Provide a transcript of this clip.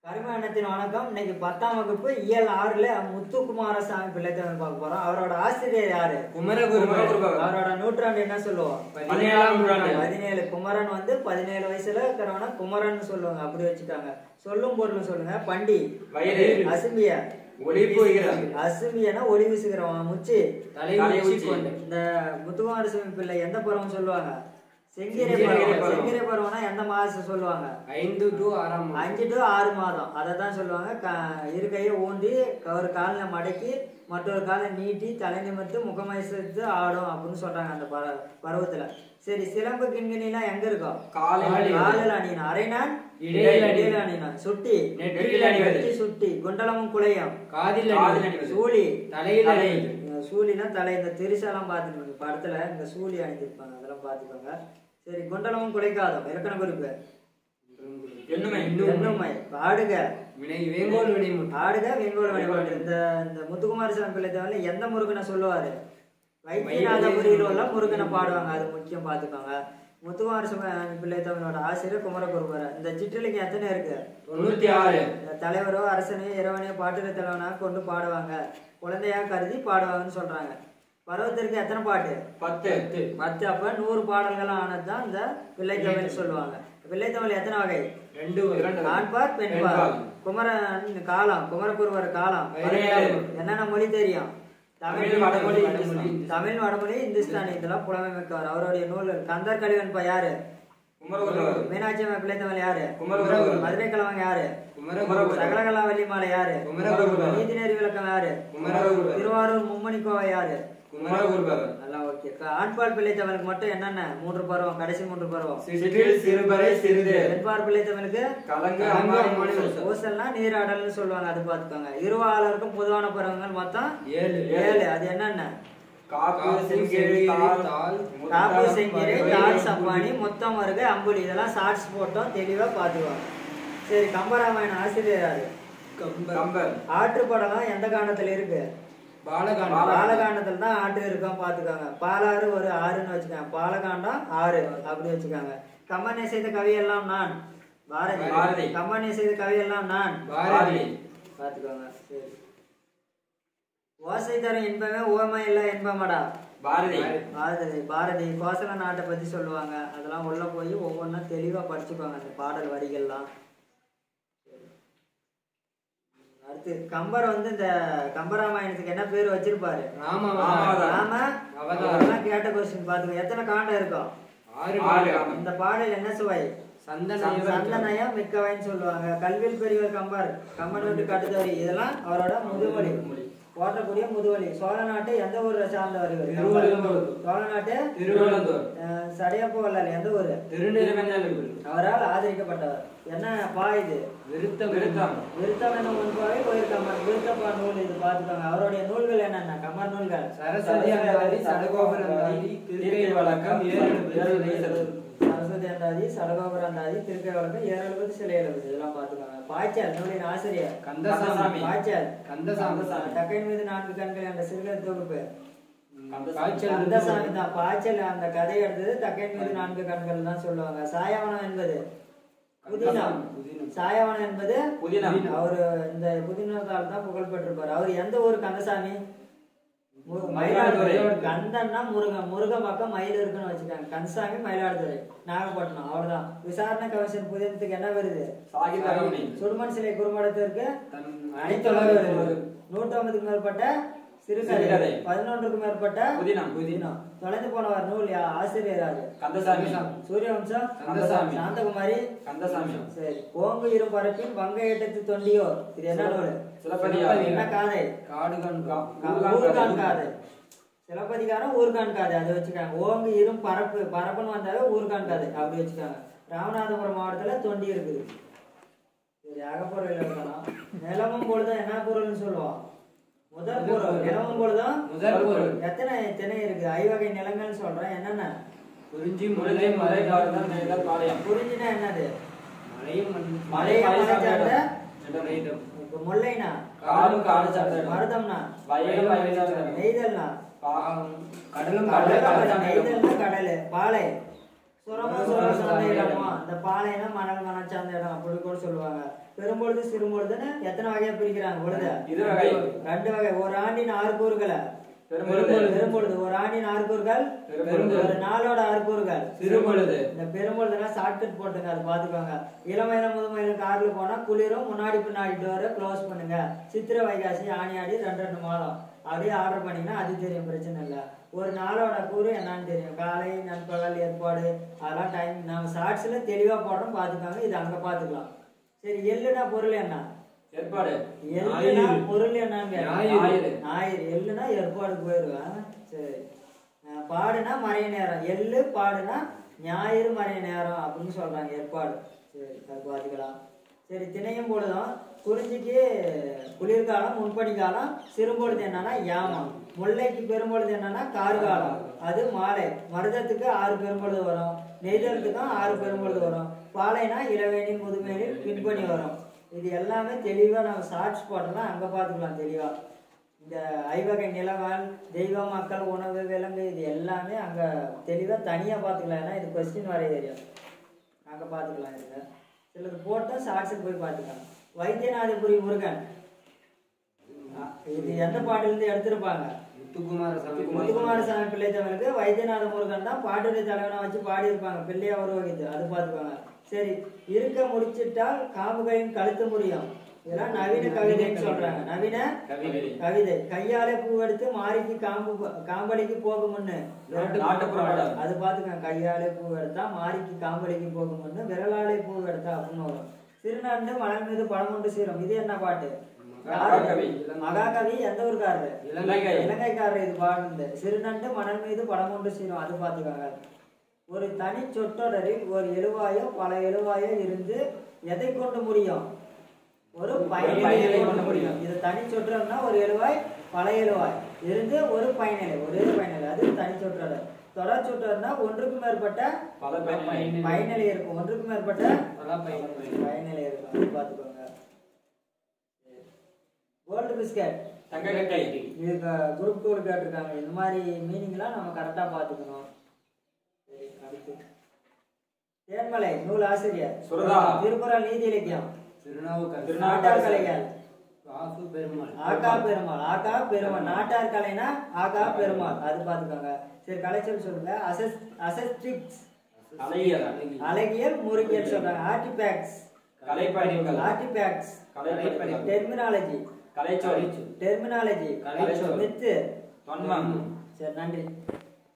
கருமையண்ணத்தின் வணக்கம் இன்னைக்கு பத்தாம் வகுப்பு இயல் ஆறுல முத்துக்குமாரசாமி பிள்ளைத்தவன் பார்க்க போறோம் அவரோட ஆசிரியர் யாரு குமரகுரு அவரோட நூற்றாண்டு என்ன சொல்லுவோம் பதினேழாம் நூற்றாண்டு. பதினேழு குமரன் வந்து பதினேழு வயசுல இருக்கிறவன குமரன் சொல்லுவாங்க அப்படி வச்சுக்காங்க சொல்லும் பொருள் சொல்லுங்க பண்டி வயது அசும்பிய ஒளி போகிறது அசும்பியனா ஒளி வீசுகிறவன் முச்சி தலை உச்சி கொண்டு. இந்த முத்துக்குமாரசாமி பிள்ளை எந்த பருவம் சொல்லுவாங்க செங்கிரை செங்கிரை பருவம் பருவம். செங்கிரை பருவம்னா எந்த மாசம் சொல்லுவாங்க ஐந்து டு ஆறாம் மாதம். அஞ்சு டு ஆறு மாதம் அதை தான் சொல்லுவாங்க க- இரு கையை ஊண்டி ஒரு காலில் மடக்கி மற்றொரு காலை நீட்டி தலை நிமிர்த்து முகமைசத்து ஆடும் அப்படின்னு சொல்றாங்க அந்த பர பருவத்துல சரி சிலம்பு கிண்கிணிலாம் எங்க இருக்கும் காலில் காலில் அணியணும் அரைநாள் இடையில் இடையில அணியணும் சுட்டி நெற்றியில் அணிவது. நெற்றி சுட்டி குண்டலமும் குலையும் காதில் காதில் அணிவது. அணிவது. சூழி தலையில் தலை. அணிவது. இந்த சூழினா தலை இந்த திரிசெல்லாம் பார்த்துக்கோங்க படத்துல இந்த சூழி அணிஞ்சிருப்பாங்க அதெல்லாம் பார்த்துக்கோங்க சரி குண்டலமும் குலைக்காதம் இலக்கண குறிப்பு எண்ணுமை எண்ணுமை பாடுக வினை வேங்கோல் வினை முட்டு. ஆடுக வெங்கோல் வழிபாடு இந்த இந்த முத்துக்குமாரசாமி பிள்ளை தவிர எந்த முருகனை சொல்லுவாரு வைத்தியநாதபுரியில் உள்ள முருகனை பாடுவாங்க அது முக்கியம் பார்த்துக்கோங்க முத்துக்குமாரசாமி பிள்ளை தமிழோட ஆசிரியர் குமரகுருபர் இந்த சிற்றலிக்கு எத்தனை இருக்கு தொண்ணூத்தி ஆறு இந்த தலைவரோ அரசனையோ இறைவனையோ பாட்டுரை தலைவனாக கொண்டு பாடுவாங்க குழந்தையா கருதி பாடுவாங்கன்னு சொல்றாங்க பருவத்திற்கு எத்தனை பாட்டு பத்து மத்த அப்ப நூறு பாடல்கள் ஆனதுதான் இந்த பிள்ளைத்தமிழ் சொல்லுவாங்க பிள்ளைத்தமிழ் எத்தனை வகை ரெண்டு இரண்டு ஆண்பார் பெண்பார் பெண்பால். குமரன் காலம் குமரகுருவர் காலம் பதினேழு. என்னென்ன மொழி தெரியும் தமிழ் தமிழ், வடமொழி வடமொழி, இந்துஸ்தானி. தமிழ் வடமொழி இந்துஸ்தானி இதெல்லாம் புலமை மிக்கவர் அவருடைய நூல்கள் கந்தர் கலிவன்பா யாரு குமரகுரு மீனாட்சி அம்மா பிள்ளைத்தமிழ் யாரு குமரகுரு. மதுரை கிழவங்க யாரு குமரகுரு. சகலகலாவல்லி மாலை யாரு குமரகுரு. நீதிநெறி விளக்கம் யாரு குமரகுரு. திருவாரூர் மும்மணி கோவை யாரு குமரகுரு நல்லா ஓகே ஆண்பால் பிள்ளைத்தமிழுக்கு மட்டும் என்னென்ன மூன்று பருவம் கடைசி மூன்று பருவம் சிற்றில் சிறுபறை சிறிது பெண்பார் பிள்ளைத்தமிழுக்கு கலங்கு கலங்கு அம்மாடி அம்மாடி ஓசை. ஓசல்னா நீராடல்னு சொல்லுவாங்க அது பாத்துக்கோங்க இருவாளருக்கும் பொதுவான பருவங்கள் மொத்தம் ஏழு ஏழு அது என்னென்ன காப்பு காப்பு, செங்கிரி செங்கிரி, தாள் தாள், காப்பு முத்தாள், செங்கிரை பறவை, தாள் சப்பானி முத்தம் வருகை அம்புலி இதெல்லாம் ஷார்ட்ஸ் போட்டோம் தெளிவா பாத்துக்குவாங்க சரி கம்பராமாயண ஆசிரியர் யாரு கம்பர். கம்பர் ஆற்றுப்படலாம் எந்த காண்டத்துல இருக்கு பாலகாண்டம். பாலகாண்டத்துல தான் ஆற்று இருக்கும் பாத்துக்கோங்க பாலாறு ஒரு ஆறுன்னு வச்சுக்கோங்க பாலகாண்டம் ஆறு அப்படி வச்சுக்கோங்க கம்பனை செய்த கவியெல்லாம் நான் பாரதி பாரதி. கம்பனை செய்த கவியெல்லாம் நான் பாரதி பாத்துக்கோங்க சரி ஓசை தரும் இன்பமே ஓமை இல்ல இன்பமடா பாரதி பாரதி பாரதி கோசல நாட்டை பத்தி சொல்லுவாங்க அதெல்லாம் உள்ள போய் ஒவ்வொன்றா தெளிவா படிச்சுக்கோங்க அந்த பாடல் வரிகள்லாம் அடுத்து கம்பர் வந்து இந்த கம்பராமாயணத்துக்கு என்ன பேர் வச்சிருப்பாரு ராமாவதாரம். ராம அவதாரம். அதெல்லாம் கேட்ட கொஸ்டின் பாத்துக்கோ எத்தனை காண்டம் இருக்கும் ஆறு ஆறு. பாலம். இந்த பாடல் என்ன சுவை சந்தனம் சந்தனயம் மிக்கவைன்னு சொல்லுவாங்க கல்வியில் பெரியவர் கம்பர் கம்பன் வீட்டு கட்டுத்தவரி இதெல்லாம் அவரோட முதுமொழி போற்றக்கூடிய முதுவலி சோழ நாட்டு எந்த ஊரை சார்ந்தவர் இவர்? திருவள்ளூர். சோழ நாட்டு திருவள்ளூர். அஹ், சடையப்ப வல்லார் எந்த ஊரு திருநெல்வேலி. அவரால் ஆதரிக்கப்பட்டவர் என்ன பா இது விருத்தம். விருத்தம். விருத்தம் என்னும் முன்பாவே கோயில் கம்பர் விருத்தப்பா நூல் இது பார்த்துக்கோங்க அவருடைய நூல்கள் என்னென்ன கம்பர் நூல்கள் சரஸ்வதி அந்தாதி, சடகோபுர அந்தாதி, திருக்கை வழக்கம், ஏழு ஏழு நெய்தல். சரஸ்வதி அந்தாதி சடகோபுர அந்தாதி திருக்கை வழக்கம் ஏழு எழுபது சில எழுபது இதெல்லாம் பார்த்துக்கோங்க பாய்ச்சல் நூலின் ஆசிரியர் கந்தசாமி. பாய்ச்சல் கந்தசாமி. டக்கையின் மீது நான்கு கண்கள் என்ற சிறுகதை தொகுப்பு காய்ச்சல் கந்தசாமி தான் பாய்ச்சல் அந்த கதை எடுத்தது தக்கையின் மீது நான்கு கண்கள் தான் சொல்லுவாங்க சாயவனம் என்பது புதினம் புதினம். சாயவனம் என்பது புதினம். அவரு இந்த புதினத்தால் தான் புகழ் பெற்றிருப்பாரு அவர் எந்த ஊர் கந்தசாமி மு- மயிலாடுதுறை. மயிலாடுதுறை கந்தன்னா முருகன் முருகன் பக்கம் மயில் இருக்குன்னு வச்சுக்காங்க கந்தசாமி மயிலாடுதுறை நாகப்பட்டினம் அவ்வளவுதான் விசாரணை கமிஷன் புதினத்துக்கு என்ன வருது சாகித்ய அகாடமி. சுடுமன் சிலை குறும்படத்திற்கு தன் அனைத்துலக விருது நூற்றி ஐம்பதுக்கு மேற்பட்ட சிறுகதை சிறுகதை. பதினொன்றுக்கும் மேற்பட்ட புதினம். புதினம் தொலைந்து போனவர் நூல் யா- ஆசிரியர் யாரு கந்தசாமி சூரியவம்சம் கந்தசாமி. சாந்தகுமாரி கந்தசாமி சரி ஓங்கு இரு பரப்பின் வங்க எட்டத்து தொண்டியோர் இது என்ன நூல் சிலப்பதிகாரம். என்ன காதை காடு கண்காம். ஊர்கான் காதை சிலப்பதிகாரம் ஊர்கான் காதை அதை வச்சுக்காங்க ஓங்கு இரும் பரப்பு பரப்புன்னு வந்தாவே ஊர்கான் காதை அப்படி வச்சுக்காங்க ராமநாதபுரம் மாவட்டத்துல தொண்டி இருக்குது சரி அகப்பொருள் எழுதலாம் நிலமும் பொழுதும் என்ன பொருள்னு சொல்லுவோம் முதல் பொருள் நிலமும் பொழுதும் முதல் பொருள். எத்தனை திணை இருக்கு ஐவகை நிலங்கள்னு சொல்றேன் என்னென்ன குறிஞ்சி முல்லை முல்லை மலை மலை காடுதான் நெய்தல் பாளையம் குறிஞ்சினா என்னது மலையும் மண் மலை மலை மலை சார்ந்த சார்ந்த நெய்தல். இப்ப முல்லைனா காடும் காடு சார்ந்த இடம். மருதம்னா வயலும் வயல் சார்ந்த இடம். நெய்தல்னா பாகம். கடலும் கடல் கடலும் கடல் நெய்தல்னா கடல் பாலை சுரமோ சுர சார்ந்த இடமோ அந்த பாலைனா மணல் மணல் சார்ந்த இடம் அப்படி கூட சொல்லுவாங்க பெரும்பொழுது சிறும்பொழுதுன்னு எத்தனை வகையா பிரிக்கிறாங்க பொழுது இது வகை ரெண்டு வகை ஒரு ஆண்டின் ஆறு கூறுகளை பெரும்பொழுது பெரும்பொழுது ஒரு ஆண்டின் ஆறு கூறுகள் பெரும்பொழுது ஒரு நாளோட ஆறு கூறுகள் சிறுபொழுது இந்த பெரும்பொழுதுலாம் ஷார்ட்கட் போட்டுங்க அது பாத்துக்கோங்க இளமயிலும் முதுமயிலும் கார்ல போனா குளிரும் முன்னாடி பின்னாடி டோரை க்ளோஸ் பண்ணுங்க சித்திரை வைகாசி ஆணி ஆடி ரெண்டு ரெண்டு மாதம் அப்படியே ஆர்டர் பண்ணீங்கன்னா அது தெரியும் பிரச்சனை இல்லை ஒரு நாளோட கூறு என்னன்னு தெரியும் காலை நண்பகல் ஏற்பாடு அதெல்லாம் டைம் நம்ம ஷார்ட்ஸ்ல தெளிவா போடுறோம் பாத்துக்கோங்க இது அங்க பாத்துக்கலாம் சரி எள்ளுனா பொருள் என்ன ஏற்பாடு எள்ளுனா ஞாயிறு. பொருள் என்னங்க ஞாயிறு. ஞாயிறு எள்ளுனா ஏற்பாடுக்கு போயிடுவேன் சரி அஹ் பாடுனா மறைய நேரம் எள்ளு பாடுனா ஞாயிறு மறைய நேரம் அப்படின்னு சொல்றாங்க ஏற்பாடு சரி அது பார்த்துக்கலாம் சரி திணையும் பொழுதும் குறிஞ்சிக்கு குளிர்காலம் முன்பனி காலம் சிறுபொழுது என்னன்னா யாமம் முல்லைக்கு பெரும்பொழுது என்னன்னா கார்காலம் அது மாலை மருதத்துக்கு ஆறு பெரும்பொழுது வரும் நெய்தலுக்கும் ஆறு பெரும்பொழுது வரும் பாலைனா இளவேனில் முதுமேனில் பின்பணி வரும் இது எல்லாமே தெளிவா நம்ம ஷார்ட்ஸ் போட்டோம்னா அங்க பாத்துக்கலாம் தெளிவா இந்த ஐவகை நிலவால் தெய்வ மக்கள் உணவு விலங்கு இது எல்லாமே அங்க தெளிவா தனியா பாத்துக்கலாம் ஏன்னா இது கொஸ்டின் வரைய தெரியும் அங்க பாத்துக்கலாம் இதுல சிலது போட்டா ஷார்ட்ஸுக்கு போய் பாத்துக்கலாம் வைத்தியநாதபுரி முருகன் அஹ் இது எந்த பாட்டுல இருந்து எடுத்திருப்பாங்க முத்துக்குமார சாமி முத்துக்குமாரசாமி பிள்ளை தமிழுக்கு வைத்தியநாத முருகன் தான் பாட்டுடைய தலைவனா வச்சு பாடியிருப்பாங்க பிள்ளையா உருவகித்து அது பார்த்துக்கோங்க சரி இருக்க முடிச்சிட்டால் காமுகையின் கழுத்து முடியும் இதெல்லாம் நவீன கவிதைன்னு சொல்றாங்க நவீன கவிதை கவிதை கையாலே பூவெடுத்து மாரிக்கு காம்பு காம்படிக்கு போகும் முன்னு நாட்டுப்புற பாடல். அது பாத்துக்கோங்க கையாலே பூ எடுத்தா மாரிக்கு காம்படிக்கு போகும் முன்னு விரலாலே பூ எடுத்தா அப்படின்னு வரும் திருநண்டு மலர் மீது படம் கொண்டு சீரும் இது என்ன பாட்டு மகாகவி. மகாகவி எந்த ஊருக்காரரு இலங்கை. இலங்கைக்காரர் இது பாடுனது சிறுநண்டு மணல் மீது படம் கொண்டு சீரும் அது பாத்துக்கோங்க ஒரு தனி சொற்றொடரில் ஒரு எழுவாயோ பல எழுவாயோ இருந்து எதை கொண்டு முடியும் ஒரு பயனிலை பயனிலை கொண்டு கொண்டு முடியும் முடியும். இது தனி சொற்றொடர்னா ஒரு எழுவாய் பல எழுவாய் இருந்து ஒரு பயனிலை ஒரே பயனிலை அது தனி சொற்றொடர் தொடர் சொற்றொடர்னா ஒன்றுக்கு மேற்பட்ட பல பயனிலை. பயனிலை இருக்கும் ஒன்றுக்கு மேற்பட்ட பல பயன் பயனிலை இருக்கும் அது பாத்துக்கோங்க கோல்டு பிஸ்கட் தங்க கட்டை இதுக்கு குரூப் டூர் கேட்டிருக்காங்க இந்த மாதிரி மீனிங்லாம் நம்ம கரெக்டாக பார்த்துக்கணும் சரி அடுத்து தேன்மலை நூல் ஆசிரியர் சுரதா. திருக்குறள் நீதி இலக்கியம் திருநாவுக்கரசு நாட்டார் கலைகள் வாசு பெருமாள் ஆகா பெருமாள் ஆகா பெருமாள் நாட்டார் கலைனா ஆகா பெருமாள் அது பார்த்துக்கோங்க சரி கலைச்சொல் சொல்லுங்க அசஸ் அசஸ்ட்ரிக்ஸ் அழகியல் அழகியல் முருகியல் சொல்றாங்க ஆர்டிபேக்ட்ஸ் கலைப்பயணிகள் ஆர்டிபேக்ட்ஸ் கலைப்பயணிகள் டெர்மினாலஜி கலைச்சொல் டெர்மினாலஜி கலைச்சொல். மித்து தொன்மம் சரி நன்றி